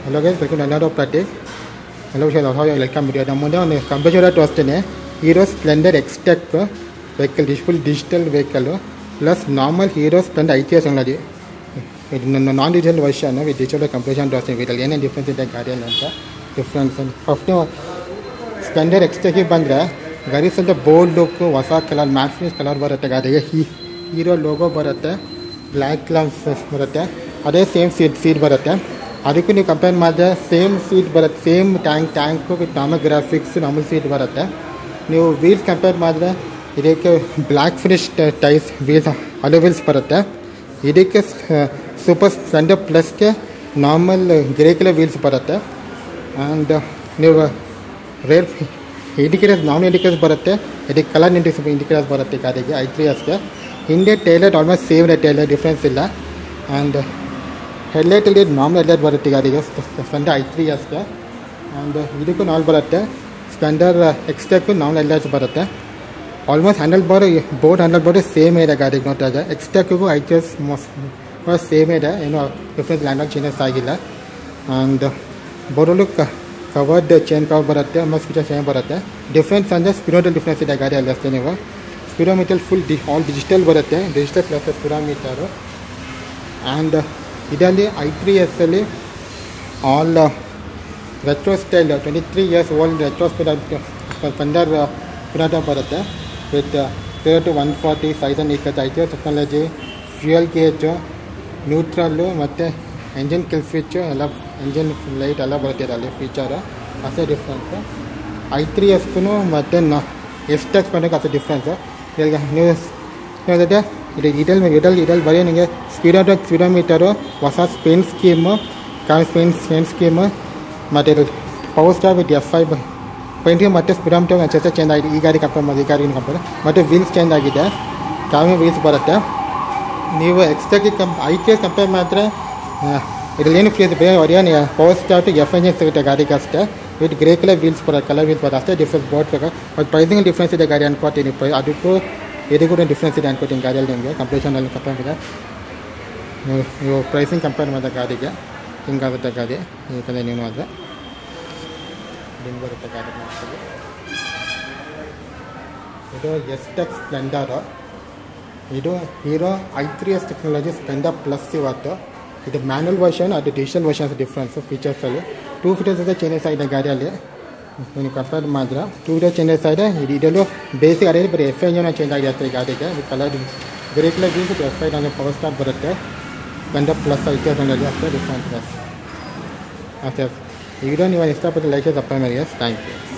hello guys welcome ಅನ್ನೋದು Prateek hello ವಿಷಯ ಹೊಸ ವೆಲ್ಕಮ್ ವಿಡಿಯೋ ನಮ್ಮ ಮುಂದೆ ಒಂದು ಕಂಪ್ಯೂಟರ್ ತೋರಿಸ್ತೇನೆ Hero Splendor Xtec vehicle dash full digital vehicle plus normal Hero Splendor I T S ಅನ್ನೋದು ಇದು ನನ್ನ non digital version with digital computer ತೋರಿಸ್ತೀನಿ ಇದರಲ್ಲಿ ಏನೇನು ಡಿಫ್ರೆನ್ಸ್ ಇದೆ ಗಾಡಿಯಲ್ಲಿ ಅಂತ ಡಿಫ್ರೆನ್ಸ್ ಫಸ್ಟ್ ಸ್ಪ್ಲೆಂಡರ್ ಎಕ್ಸ್ಟೆಕ್ಕಿಗೆ ಬಂದರೆ ಗಾಡಿ ಸ್ವಲ್ಪ ಬೋಲ್ಡ್ ಲುಕ್ ಹೊಸ ಕಲರ್ ಮ್ಯಾಕ್ಸಿಮಸ್ ಕಲರ್ ಬರುತ್ತೆ ಗಾಡಿಗೆ ಹೀ ಹೀರೋ ಲೋಗೋ ಬರುತ್ತೆ ಬ್ಲ್ಯಾಕ್ ಗ್ಲಾಸ್ ಬರುತ್ತೆ ಅದೇ ಸೇಮ್ ಸೀಟ್ ಸೀಟ್ ಬರುತ್ತೆ ಅದಕ್ಕೂ ನೀವು ಕಂಪೇರ್ ಮಾಡಿದ್ರೆ ಸೇಮ್ ಸೀಟ್ ಬರುತ್ತೆ same tank tank with normal graphics normal seat ಬರುತ್ತೆ ನೀವು ವೀಲ್ಸ್ ಕಂಪೇರ್ ಮಾಡಿದ್ರೆ ಇದಕ್ಕೆ black finish tyres wheels alloy wheels ಬರುತ್ತೆ ಇದಕ್ಕೆ ಸೂಪರ್ ಸ್ಪ್ಲೆಂಡರ್ ಪ್ಲಸ್ಗೆ ನಾರ್ಮಲ್ ಗ್ರೇ ಕಲರ್ ವೀಲ್ಸ್ ಬರುತ್ತೆ ಆ್ಯಂಡ್ ನೀವು ರೇರ್ ಇಂಡಿಕೇಟರ್ಸ್ ನಾನ್ ಇಂಡಿಕೇಟರ್ಸ್ ಬರುತ್ತೆ ಇದಕ್ಕೆ ಕಲರ್ ಇಂಡಿಕೇಸ್ ಇಂಡಿಕೇಟರ್ಸ್ ಬರುತ್ತೆ ಗಾಡಿಗೆ ಐ ತ್ರೀ ಎಸ್ಗೆ ಹಿಂದೆ ಟೈಲರ್ ಆಲ್ಮೋಸ್ಟ್ ಸೇಮ್ ಇದೆ ಟೈಲರ್ ಡಿಫ್ರೆನ್ಸ್ ಇಲ್ಲ ಆ್ಯಂಡ್ ಹೆಡ್ಲೈಟಲ್ಲಿ ನಾರ್ಮಲ್ ಹೆಡ್ಲೈಟ್ ಬರುತ್ತೆ ಗಾಡಿಗೆ ಸ್ಪೆಂಡರ್ ಐ ತ್ರೀ ಎಸ್ಗೆ ಆ್ಯಂಡ್ ಇದಕ್ಕೂ ನಾಲ್ ಬರುತ್ತೆ ಸ್ಪೆಂಡರ್ ಎಕ್ಸ್ಟ್ರಾಕ್ಕೂ ನಾರ್ಮಲ್ ಹೆಡ್ಲೈಟ್ಸ್ ಬರುತ್ತೆ almost handle bar board handle bar same ಇದೆ ಗಾಡಿಗೆ ನೋಡಿದಾಗ ಎಕ್ಸ್ಟ್ರಾಕ್ಕಿಗೂ ಐ ಟಿ ಎಸ್ ಸೇಮ್ ಇದೆ ಏನೂ ಡಿಫ್ರೆನ್ಸ್ ಲ್ಯಾಂಡ್ಮಾರ್ಕ್ ಚೇಂಜಸ್ ಆಗಿಲ್ಲ ಆ್ಯಂಡ್ ಬೋರ್ಡಲ್ಲೂ ಕವರ್ಡ್ ಚೇನ್ ಕವರ್ ಬರುತ್ತೆ ಮತ್ತು ಫೀಚರ್ ಸೇಮ್ ಬರುತ್ತೆ ಡಿಫ್ರೆನ್ಸ್ ಅಂದರೆ ಸ್ಪಿರೋಟಲ್ ಡಿಫ್ರೆನ್ಸ್ ಇದೆ ಗಾಡಿಯಲ್ಲಿ ಅಷ್ಟೇ ನೀವು ಸ್ಪಿರೋಮೀಟರ್ ಫುಲ್ ಡಿ ಆಲ್ ಡಿಜಿಟಲ್ ಬರುತ್ತೆ ಡಿಜಿಟಲ್ ಪ್ಲಸ್ ಸ್ಪಿರೋಮೀಟರು ಆ್ಯಂಡ್ ಇದರಲ್ಲಿ ಐ ತ್ರೀ ಎಸ್ಸಲ್ಲಿ all retro style twenty three years old retro ಸ್ಪಿರ ಸ್ಪೆಂಡರ್ ಪಿರಾಟ ಬರುತ್ತೆ with zero to one forty ಸೈಸನ್ ಇಕ್ಕತ್ತು I T technology fuel gauge neutral ಮತ್ತು ಎಂಜಿನ್ ಕಿಲ್ ಸ್ವಿಚ್ಚು ಎಲ್ಲ ಎಂಜಿನ್ ಲೈಟ್ ಎಲ್ಲ ಬರುತ್ತೆ ಇದರಲ್ಲಿ ಫೀಚರು ಅಷ್ಟೇ ಡಿಫ್ರೆನ್ಸು ಐ ತ್ರೀ ಎಸ್ಗೂ ಮತ್ತು ನ ಎಷ್ಟು ಎಕ್ಸ್ ಮಾಡೋಕ್ಕೆ ಅಷ್ಟೇ ಡಿಫ್ರೆನ್ಸು ಈಗ ನೀವು ಹೇಳಿದ್ರೆ ಇದು ಇಡಲ್ ಇಡಲ್ ಇಡಲ್ ಬರೀ ನಿಮಗೆ ಸ್ಪೀಡೋ ಸ್ಪೀಡೋಮೀಟರು ಹೊಸ ಸ್ಪೇನ್ ಸ್ಕೀಮು ಕಾರ್ ಸ್ಪೇನ್ ಸ್ಪೇನ್ ಸ್ಕೀಮು ಮತ್ತು ಇದು power star with F I painting ಮತ್ತು ಸ್ಪೀಡೋಮೀಟರ್ ಜೊತೆ ಚೇಂಜ್ ಆಗಿದೆ ಈ ಗಾಡಿ ಕಂಪೇರ್ ಮಾಡಿ ಈ ಗಾಡಿಗೆ ಕಂಪೇರ್ ಮತ್ತು ವೀಲ್ಸ್ ಚೇಂಜ್ ಆಗಿದೆ ಕಾವಿ ವೀಲ್ಸ್ ಬರುತ್ತೆ ನೀವು ಎಕ್ಸ್ಟ್ರಾಗಿ ಕಂ ಐ ಟಿ ಎಸ್ ಕಂಪೇರ್ ಮಾಡಿದ್ರೆ ಇದರಲ್ಲಿ ಏನು ಫೀಸ್ ಬೇರೆ ಏನು ಪವರ್ ಸ್ಟಾರ್ಟ್ ಎಫ್ ಎಂಜಿನ್ ಸಿಗುತ್ತೆ ಗಾಡಿಗೆ ಅಷ್ಟೇ ವಿತ್ ಗ್ರೇ ಕಲರ್ ವೀಲ್ಸ್ ಬರುತ್ತೆ ಕಲರ್ ವೀಲ್ಸ್ ಬರುತ್ತೆ ಅಷ್ಟೇ ಡಿಫ್ರೆನ್ಸ್ ಬೋರ್ಡ್ ಬೇಕು ಬಟ್ ಪ್ರೈಸಿಂಗ್ ಡಿಫ್ರೆನ್ಸ್ ಇದೆ ಗಾಡಿ ಅನ್ಕೋತೀನಿ ಪ್ರೈ ಅದಕ್ಕೂ ಇದಕ್ಕೂ ಡಿಫ್ರೆನ್ಸ್ ಇದೆ ಅನ್ಕೋತೀನಿ ಗಾಡಿಯಲ್ಲಿ ನಿಮಗೆ ಕಂಪ್ಯೂಷನಲ್ಲಿ ಕಂಪೇರ್ ಮಾಡಿದ್ರೆ ನೀವು ನೀವು ಪ್ರೈಸಿಂಗ್ ಕಂಪೇರ್ ಮಾಡಿದ ಗಾಡಿಗೆ ಹಿಂಗಾಗುತ್ತೆ ಗಾಡಿ ಈ ಕಡೆ ನೀವು ಆದರೆ ಹಿಂಗೆ ಬರುತ್ತೆ ಗಾಡಿ ಮಾಡ್ತೀವಿ ಇದು ಎಸ್ ಟೆಕ್ಸ್ ಸ್ಪ್ಲೆಂಡರು ಇದು Hero I three S technology Splendor plus ಇವತ್ತು ಇದು ಮ್ಯಾನುವಲ್ ವರ್ಷನ್ ಅದು ಡಿಜಿಟಲ್ ವರ್ಷನ್ಸ್ ಡಿಫ್ರೆನ್ಸ್ ಫೀಚರ್ಸಲ್ಲಿ ಟೂ ಫೀಚರ್ಸ್ ಇದೆ ಚೇಂಜಸ್ ಆಗಿದೆ ಗಾಡಿಯಲ್ಲಿ ನೀವು ಕಂಪೇರ್ ಮಾಡಿದ್ರೆ ಟೂ ಫೀಚರ್ ಚೇಂಜಸ್ ಆಗಿದೆ ಇದು ಇದರಲ್ಲೂ ಬೇಸಿಕ್ ಗಾಡಿಯಲ್ಲಿ ಬರೀ ಎಫ್ ಎಂಜಿನ್ ಚೇಂಜ್ ಆಗಿದೆ ಅಷ್ಟೇ ಈ ಗಾಡಿಗೆ colour grey colour wheels F I ನನಗೆ ಪವರ್ ಸ್ಟಾರ್ ಬರುತ್ತೆ Splendor plus I T S ಅಷ್ಟೇ ಡಿಫ್ರೆನ್ಸ್ ಇದೆ ಅಷ್ಟೇ ಈ ವಿಡಿಯೋ ನೀವು ಇಷ್ಟಪಟ್ಟು ಲೈಕ್ ಸಪ್ಲೈ ಮಾಡಿ ಥ್ಯಾಂಕ್ ಯು